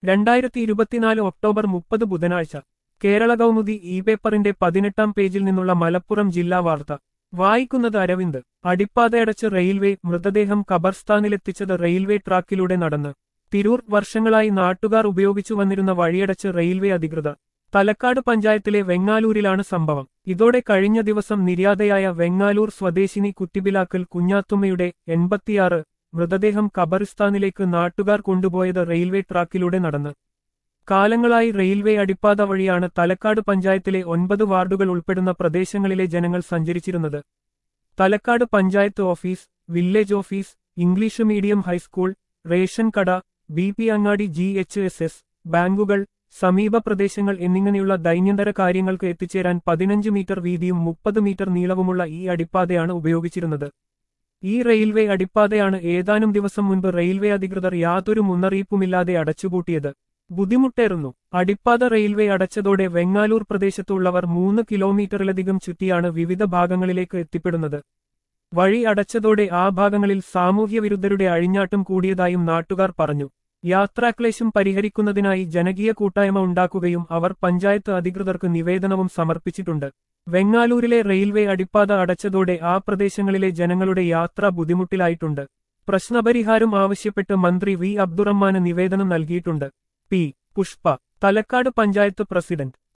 രണ്ടായിരത്തി ഇരുപത്തിനാല് ഒക്ടോബർ മുപ്പത് ബുധനാഴ്ച കേരള കൗമുദി ഇ പേപ്പറിന്റെ പതിനെട്ടാം പേജിൽ നിന്നുള്ള മലപ്പുറം ജില്ലാ വാർത്ത വായിക്കുന്നത് അരവിന്ദ് അടിപ്പാതയടച്ച് റെയിൽവേ മൃതദേഹം ഖബർസ്ഥാനിലെത്തിച്ചത് റെയിൽവേ ട്രാക്കിലൂടെ നടന്ന് തിരൂർ വർഷങ്ങളായി നാട്ടുകാർ ഉപയോഗിച്ചു വന്നിരുന്ന വഴിയടച്ച് റെയിൽവേ അധികൃതർ തലക്കാട് പഞ്ചായത്തിലെ വെങ്ങാലൂരിലാണ് സംഭവം ഇതോടെ കഴിഞ്ഞ ദിവസം നിര്യാതയായ വെങ്ങാലൂർ സ്വദേശിനി കുറ്റിബിലാക്കൽ കുഞ്ഞാത്തുമ്മയുടെ എൺപത്തിയാറ് മൃതദേഹം ഖബറിസ്ഥാനിലേക്ക് നാട്ടുകാർ കൊണ്ടുപോയത് റെയിൽവേ ട്രാക്കിലൂടെ നടന്ന് കാലങ്ങളായി റെയിൽവേ അടിപ്പാത വഴിയാണ് തലക്കാട് പഞ്ചായത്തിലെ ഒൻപത് വാർഡുകൾ ഉൾപ്പെടുന്ന പ്രദേശങ്ങളിലെ ജനങ്ങൾ സഞ്ചരിച്ചിരുന്നത് Thalakkad panchayat office village office English medium high school ration കട B P Angadi G H S S ബാങ്കുകൾ സമീപ പ്രദേശങ്ങൾ എന്നിങ്ങനെയുള്ള ദൈനംദിന കാര്യങ്ങൾക്ക് എത്തിച്ചേരാൻ പതിനഞ്ച് മീറ്റർ വീതിയും മുപ്പത് മീറ്റർ നീളവുമുള്ള ഈ അടിപ്പാതയാണ് ഉപയോഗിച്ചിരുന്നത് ഈ റെയിൽവേ അടിപ്പാതയാണ് ഏതാനും ദിവസം മുൻപ് റെയിൽവേ അധികൃതർ യാതൊരു മുന്നറിയിപ്പുമില്ലാതെ അടച്ചുപൂട്ടിയത് ബുദ്ധിമുട്ടേറുന്നു അടിപ്പാത റെയിൽവേ അടച്ചതോടെ വെങ്ങാലൂർ പ്രദേശത്തുള്ളവർ മൂന്ന് കിലോമീറ്ററിലധികം ചുറ്റിയാണ് വിവിധ ഭാഗങ്ങളിലേക്ക് എത്തിപ്പെടുന്നത് വഴി അടച്ചതോടെ ആ ഭാഗങ്ങളിൽ സാമൂഹ്യവിരുദ്ധരുടെ അഴിഞ്ഞാട്ടം കൂടിയതായും നാട്ടുകാർ പറഞ്ഞു യാത്രാക്ലേശം പരിഹരിക്കുന്നതിനായി ജനകീയ കൂട്ടായ്മ ഉണ്ടാക്കുകയും അവർ പഞ്ചായത്ത് അധികൃതർക്ക് നിവേദനവും സമർപ്പിച്ചിട്ടുണ്ട് വെങ്ങാലൂരിലെ റെയിൽവേ അടിപ്പാത അടച്ചതോടെ ആ പ്രദേശങ്ങളിലെ ജനങ്ങളുടെ യാത്ര ബുദ്ധിമുട്ടിലായിട്ടുണ്ട് പ്രശ്നപരിഹാരം ആവശ്യപ്പെട്ട് മന്ത്രി വി അബ്ദുറഹ്മാന് നിവേദനം നൽകിയിട്ടുണ്ട് പി പുഷ്പ തലക്കാട് പഞ്ചായത്ത് പ്രസിഡന്റ്